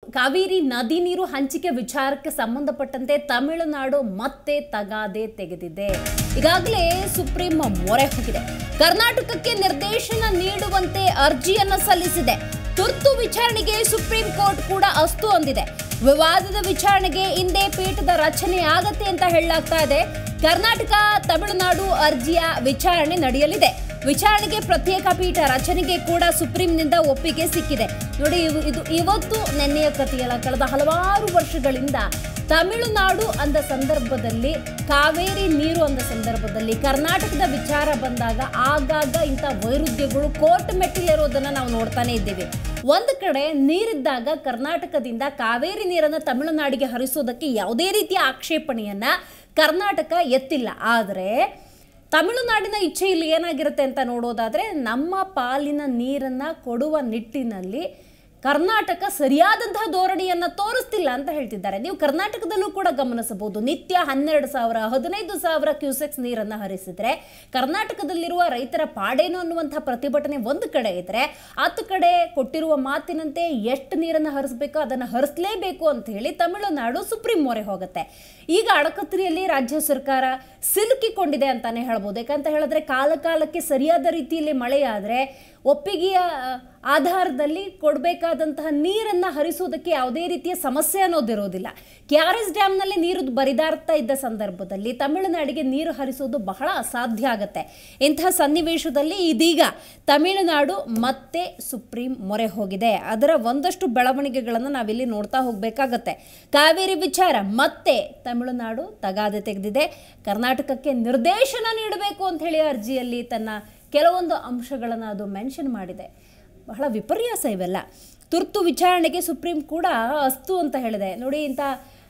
ಕಾವೇರಿ ನದಿ ನೀರು ಹಂಚಿಕೆ ವಿಚಾರಕ್ಕೆ ಸಂಬಂಧಪಟ್ಟಂತೆ ತಮಿಳುನಾಡು ಮತ್ತೆ ತಗಾದೆ ತೆಗೆದಿದೆ ಈಗಾಗಲೇ ಸುಪ್ರೀಂ ಮೊರೆ ಹೋಗಿದೆ ಕರ್ನಾಟಕಕ್ಕೆ ನಿರ್ದೇಶನ ನೀಡುವಂತೆ ಅರ್ಜಿಯನ್ನ ಸಲ್ಲಿಸಿದೆ ತುರ್ತು ವಿಚಾರಣೆಗೆ ಸುಪ್ರೀಂ ಕೋರ್ಟ್ ಕೂಡ ಅಸ್ತು ಅಂದಿದೆ ವಿವಾದದ ವಿಚಾರಣೆಗೆ ಇಂದೇ ಪೀಠದ ರಚನೆ ಆಗತ್ತೆ ಅಂತ ಹೇಳಲಾಗ್ತಾ ಇದೆ ಕರ್ನಾಟಕ ತಮಿಳುನಾಡು ಅರ್ಜಿಯ ವಿಚಾರಣೆ ನಡೆಯಲಿದೆ ವಿಚಾರಣೆಗೆ ಪ್ರತ್ಯೇಕ ಪೀಠ ರಚನೆಗೆ ಕೂಡ ಸುಪ್ರೀಂನಿಂದ ಒಪ್ಪಿಗೆ ಸಿಕ್ಕಿದೆ ನೋಡಿ ಇವು- ಇದು ಇವತ್ತು ನೆನ್ನೆಯ ಕಥೆಯಲ್ಲ ಕಳೆದ ಹಲವಾರು ವರ್ಷಗಳಿಂದ ತಮಿಳುನಾಡು ಅಂದ ಸಂದರ್ಭದಲ್ಲಿ ಕಾವೇರಿ ನೀರು ಅಂದ ಸಂದರ್ಭದಲ್ಲಿ ಕರ್ನಾಟಕದ ವಿಚಾರ ಬಂದಾಗ ಆಗಾಗ ಇಂಥ ವೈರುಧ್ಯಗಳು ಕೋರ್ಟ್ ಮೆಟ್ಟಿಲಿರೋದನ್ನ ನಾವು ನೋಡ್ತಾನೆ ಇದ್ದೇವೆ ಒಂದು ಕಡೆ ನೀರಿದ್ದಾಗ ಕರ್ನಾಟಕದಿಂದ ಕಾವೇರಿ ನೀರನ್ನು ತಮಿಳುನಾಡಿಗೆ ಹರಿಸೋದಕ್ಕೆ ಯಾವುದೇ ರೀತಿಯ ಆಕ್ಷೇಪಣೆಯನ್ನ ಕರ್ನಾಟಕ ಎತ್ತಿಲ್ಲ ಆದರೆ ತಮಿಳುನಾಡಿನ ಇಚ್ಛೆ ಇಲ್ಲಿ ಏನಾಗಿರುತ್ತೆ ಅಂತ ನೋಡೋದಾದ್ರೆ ನಮ್ಮ ಪಾಲಿನ ನೀರನ್ನ ಕೊಡುವ ನಿಟ್ಟಿನಲ್ಲಿ ಕರ್ನಾಟಕ ಸರಿಯಾದಂತಹ ಧೋರಣೆಯನ್ನ ತೋರಿಸ್ತಿಲ್ಲ ಅಂತ ಹೇಳ್ತಿದ್ದಾರೆ ನೀವು ಕರ್ನಾಟಕದಲ್ಲೂ ಕೂಡ ಗಮನಿಸಬಹುದು ನಿತ್ಯ ಹನ್ನೆರಡು ಸಾವಿರ ಹದಿನೈದು ಸಾವಿರ ಕ್ಯೂಸೆಕ್ಸ್ ನೀರನ್ನ ಹರಿಸಿದ್ರೆ ಕರ್ನಾಟಕದಲ್ಲಿರುವ ರೈತರ ಪಾಡೇನು ಅನ್ನುವಂತಹ ಪ್ರತಿಭಟನೆ ಒಂದು ಕಡೆ ಇದ್ರೆ ಹತ್ತು ಕಡೆ ಕೊಟ್ಟಿರುವ ಮಾತಿನಂತೆ ಎಷ್ಟು ನೀರನ್ನು ಹರಿಸಬೇಕೋ ಅದನ್ನು ಹರಿಸಲೇಬೇಕು ಅಂತ ಹೇಳಿ ತಮಿಳುನಾಡು ಸುಪ್ರೀಂ ಮೊರೆ ಹೋಗುತ್ತೆ ಈಗ ಅಡಕತ್ರಿಯಲ್ಲಿ ರಾಜ್ಯ ಸರ್ಕಾರ ಸಿಲುಕಿಕೊಂಡಿದೆ ಅಂತಾನೆ ಹೇಳ್ಬೋದು ಯಾಕಂತ ಹೇಳಿದ್ರೆ ಕಾಲ ಕಾಲಕ್ಕೆ ಸರಿಯಾದ ರೀತಿಯಲ್ಲಿ ಮಳೆಯಾದರೆ ಒಪ್ಪಿಗೆಯ ಆ, ಆಧಾರದಲ್ಲಿ ಕೊಡಬೇಕಾದಂತಹ ನೀರನ್ನು ಹರಿಸೋದಕ್ಕೆ ಯಾವುದೇ ರೀತಿಯ ಸಮಸ್ಯೆ ಅನ್ನೋದಿರೋದಿಲ್ಲ ಕೆ ಆರ್ ಎಸ್ ಡ್ಯಾಮ್ನಲ್ಲಿ ನೀರು ಬರಿದಾಡ್ತಾ ಇದ್ದ ಸಂದರ್ಭದಲ್ಲಿ ತಮಿಳುನಾಡಿಗೆ ನೀರು ಹರಿಸೋದು ಬಹಳ ಅಸಾಧ್ಯ ಆಗುತ್ತೆ ಇಂತಹ ಸನ್ನಿವೇಶದಲ್ಲಿ ಇದೀಗ ತಮಿಳುನಾಡು ಮತ್ತೆ ಸುಪ್ರೀಂ ಮೊರೆ ಹೋಗಿದೆ ಅದರ ಒಂದಷ್ಟು ಬೆಳವಣಿಗೆಗಳನ್ನು ನಾವಿಲ್ಲಿ ನೋಡ್ತಾ ಹೋಗಬೇಕಾಗತ್ತೆ ಕಾವೇರಿ ವಿಚಾರ ಮತ್ತೆ ತಮಿಳುನಾಡು ತಗಾದೆ ತೆಗೆದಿದೆ ಕರ್ನಾಟಕಕ್ಕೆ ನಿರ್ದೇಶನ ನೀಡಬೇಕು ಅಂತ ಹೇಳಿ ಅರ್ಜಿಯಲ್ಲಿ ತನ್ನ ಕೆಲವೊಂದು ಅಂಶಗಳನ್ನು ಅದು ಮೆನ್ಷನ್ ಮಾಡಿದೆ ಬಹಳ ವಿಪರ್ಯಾಸ ಇವೆಲ್ಲ ತುರ್ತು ವಿಚಾರಣೆಗೆ ಸುಪ್ರೀಂ ಕೂಡ ಅಸ್ತು ಅಂತ ಹೇಳಿದೆ ನೋಡಿ ಇಂಥ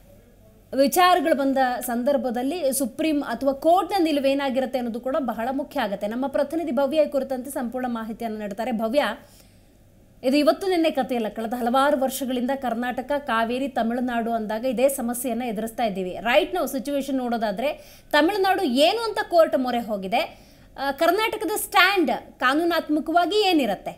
ವಿಚಾರಗಳು ಬಂದ ಸಂದರ್ಭದಲ್ಲಿ ಸುಪ್ರೀಂ ಅಥವಾ ಕೋರ್ಟ್ನ ನಿಲುವೇನಾಗಿರುತ್ತೆ ಅನ್ನೋದು ಕೂಡ ಬಹಳ ಮುಖ್ಯ ಆಗುತ್ತೆ ನಮ್ಮ ಪ್ರತಿನಿಧಿ ಭವ್ಯ ಈ ಕುರಿತಂತೆ ಸಂಪೂರ್ಣ ಮಾಹಿತಿಯನ್ನು ನೀಡ್ತಾರೆ ಭವ್ಯ ಇದು ಇವತ್ತು ನಿನ್ನೆ ಕಥೆಯಲ್ಲ ಕಳೆದ ಹಲವಾರು ವರ್ಷಗಳಿಂದ ಕರ್ನಾಟಕ ಕಾವೇರಿ ತಮಿಳುನಾಡು ಅಂದಾಗ ಇದೇ ಸಮಸ್ಯೆಯನ್ನು ಎದುರಿಸ್ತಾ ಇದ್ದೀವಿ ರೈಟ್ ನಾವು ಸಿಚುವೇಶನ್ ನೋಡೋದಾದ್ರೆ ತಮಿಳುನಾಡು ಏನು ಅಂತ ಕೋರ್ಟ್ ಮೊರೆ ಹೋಗಿದೆ ಆ, ಕರ್ನಾಟಕದ ಸ್ಟ್ಯಾಂಡ್ ಕಾನೂನಾತ್ಮಕವಾಗಿ ಏನಿರುತ್ತೆ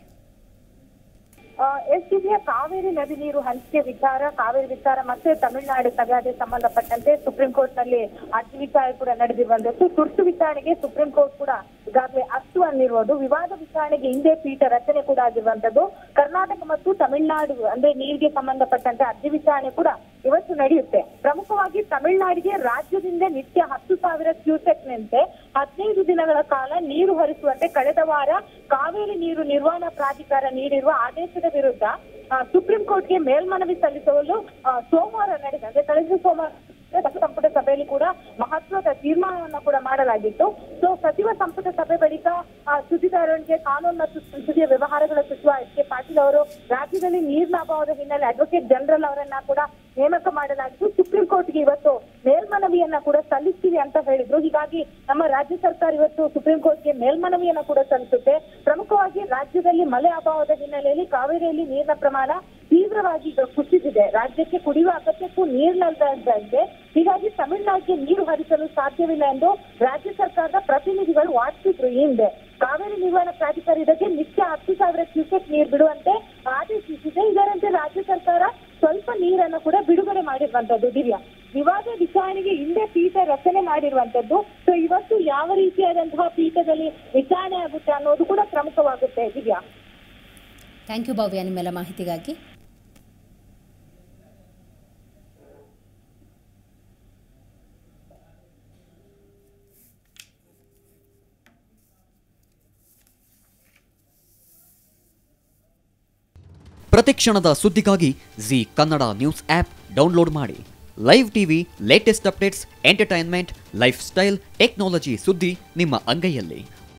ಎಸ್ ದಿವ್ಯ ಕಾವೇರಿ ನದಿ ನೀರು ಹಂಚಿಕೆ ವಿಚಾರ ಕಾವೇರಿ ವಿಚಾರ ಮತ್ತೆ ತಮಿಳುನಾಡು ತಗಾದೆ ಸಂಬಂಧಪಟ್ಟಂತೆ ಸುಪ್ರೀಂ ಕೋರ್ಟ್ ನಲ್ಲಿ ಅರ್ಜಿ ವಿಚಾರಣೆ ಕೂಡ ನಡೆದಿರುವಂತದ್ದು ತುರ್ತು ವಿಚಾರಣೆಗೆ ಸುಪ್ರೀಂ ಕೋರ್ಟ್ ಕೂಡ ಈಗಾಗಲೇ ಅಸ್ತು ಅನ್ನಿರುವುದು ವಿವಾದ ವಿಚಾರಣೆಗೆ ಹಿಂದೆ ಪೀಠ ರಚನೆ ಕೂಡ ಆಗಿರುವಂತದ್ದು ಕರ್ನಾಟಕ ಮತ್ತು ತಮಿಳುನಾಡು ಅಂದ್ರೆ ನೀರಿಗೆ ಸಂಬಂಧಪಟ್ಟಂತೆ ಅರ್ಜಿ ವಿಚಾರಣೆ ಕೂಡ ಇವತ್ತು ನಡೆಯುತ್ತೆ ಪ್ರಮುಖವಾಗಿ ತಮಿಳುನಾಡಿಗೆ ರಾಜ್ಯದಿಂದ ನಿತ್ಯ ಹತ್ತು ಸಾವಿರ ಕ್ಯೂಸೆಕ್ನಂತೆ ಹದಿನೈದು ದಿನಗಳ ಕಾಲ ನೀರು ಹರಿಸುವಂತೆ ಕಳೆದ ವಾರ ಕಾವೇರಿ ನೀರು ನಿರ್ವಹಣಾ ಪ್ರಾಧಿಕಾರ ನೀಡಿರುವ ಆದೇಶದ ವಿರುದ್ಧ ಆ, ಸುಪ್ರೀಂ ಕೋರ್ಟ್ಗೆ ಮೇಲ್ಮನವಿ ಸಲ್ಲಿಸಲು ಆ, ಸೋಮವಾರ ನಡೆದ ಅಂದ್ರೆ ಕಳೆದ ಸೋಮವಾರ ಸಚಿವ ಸಂಪುಟ ಸಭೆಯಲ್ಲಿ ಕೂಡ ಮಹತ್ವದ ತೀರ್ಮಾನವನ್ನ ಕೂಡ ಮಾಡಲಾಗಿತ್ತು ಸೊ ಸಚಿವ ಸಂಪುಟ ಸಭೆ ಬಳಿಕ ಆ, ಸುದ್ದಿಗಾರರಿಗೆ ಕಾನೂನು ಮತ್ತು ಸಂಸದೀಯ ವ್ಯವಹಾರಗಳ ಸಚಿವ ಎಸ್ ಕೆ ಪಾಟೀಲ್ ಅವರು ರಾಜ್ಯದಲ್ಲಿ ನೀರಿನ ಅಭಾವದ ಹಿನ್ನೆಲೆ ಅಡ್ವೊಕೇಟ್ ಜನರಲ್ ಅವರನ್ನ ಕೂಡ ನೇಮಕ ಮಾಡಲಾಗಿದ್ದು ಸುಪ್ರೀಂ ಕೋರ್ಟ್ಗೆ ಇವತ್ತು ಮೇಲ್ಮನವಿಯನ್ನ ಕೂಡ ಸಲ್ಲಿಸ್ತೀವಿ ಅಂತ ಹೇಳಿದ್ರು ಹೀಗಾಗಿ ನಮ್ಮ ರಾಜ್ಯ ಸರ್ಕಾರ ಇವತ್ತು ಸುಪ್ರೀಂ ಕೋರ್ಟ್ಗೆ ಮೇಲ್ಮನವಿಯನ್ನ ಕೂಡ ಸಲ್ಲಿಸುತ್ತೆ ಪ್ರಮುಖವಾಗಿ ರಾಜ್ಯದಲ್ಲಿ ಮಳೆ ಅಭಾವದ ಹಿನ್ನೆಲೆಯಲ್ಲಿ ಕಾವೇರಿಯಲ್ಲಿ ನೀರಿನ ಪ್ರಮಾಣ ತೀವ್ರವಾಗಿ ಈಗ ಕುಸಿದಿದೆ ರಾಜ್ಯಕ್ಕೆ ಕುಡಿಯುವ ಅಗತ್ಯಕ್ಕೂ ನೀರಿನಲ್ದಂತೆ ಹೀಗಾಗಿ ತಮಿಳುನಾಡಿಗೆ ನೀರು ಹರಿಸಲು ಸಾಧ್ಯವಿಲ್ಲ ಎಂದು ರಾಜ್ಯ ಸರ್ಕಾರದ ಪ್ರತಿನಿಧಿಗಳು ವಾದಿಸಿದ್ರು ಈ ಹಿಂದೆ ಕಾವೇರಿ ನಿರ್ವಹಣಾ ಪ್ರಾಧಿಕಾರ ಇದಕ್ಕೆ ನಿತ್ಯ ಹತ್ತು ಸಾವಿರ ಕ್ಯೂಸೆಕ್ ನೀರು ಬಿಡುವಂತೆ ಆದೇಶಿಸಿದೆ ಇದರಂತೆ ರಾಜ್ಯ ಸರ್ಕಾರ ಸ್ವಲ್ಪ ನೀರನ್ನು ಕೂಡ ಬಿಡುಗಡೆ ಮಾಡಿರುವಂತದ್ದು ದಿವ್ಯಾ ವಿವಾದ ವಿಚಾರಣೆಗೆ ಹಿಂದೆ ಪೀಠ ರಚನೆ ಮಾಡಿರುವಂತದ್ದು ಸೊ ಇವತ್ತು ಯಾವ ರೀತಿಯಾದಂತಹ ಪೀಠದಲ್ಲಿ ವಿಚಾರಣೆ ಆಗುತ್ತೆ ಅನ್ನೋದು ಕೂಡ ಪ್ರಮುಖವಾಗುತ್ತೆ ದಿವ್ಯಾ ಥ್ಯಾಂಕ್ ಯು ಭವ್ಯ ನಿಮ್ಮೆಲ್ಲ ಮಾಹಿತಿಗಾಗಿ ಪ್ರತಿಕ್ಷಣದ ಸುದ್ದಿಗಾಗಿ Zee Kannada news app download ಮಾಡಿ live TV latest updates entertainment lifestyle technology ಸುದ್ದಿ ನಿಮ್ಮ ಅಂಗೈಯಲ್ಲಿ